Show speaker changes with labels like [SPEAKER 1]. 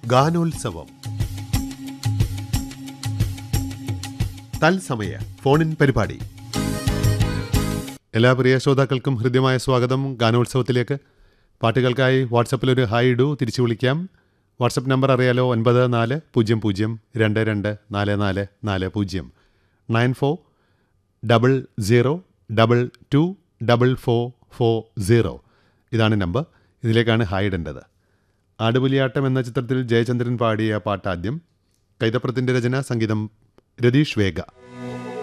[SPEAKER 1] ഗാനോത്സവം തത്സമയ ഫോണിൻ പരിപാടി എല്ലാ പ്രിയ ശ്രോതാക്കൾക്കും ഹൃദ്യമായ സ്വാഗതം ഗാനോത്സവത്തിലേക്ക് പാട്ടുകൾക്കായി വാട്സപ്പിൽ ഒരു ഹായ് ഇടൂ തിരിച്ചു വിളിക്കാം വാട്സപ്പ് നമ്പർ അറിയാലോ ഒൻപത് നാല് പൂജ്യം പൂജ്യം രണ്ട് രണ്ട് നാല് നാല് നാല് പൂജ്യം nine four double zero double two double four four zero ഇതാണ് നമ്പർ ഇതിലേക്കാണ് ഹായ് ഇടേണ്ടത് ആടുപുലിയാട്ടം എന്ന ചിത്രത്തിൽ ജയചന്ദ്രൻ പാടിയ പാട്ടാദ്യം കൈതപ്രത്തിൻ്റെ രചന സംഗീതം രതീഷ് വേഗ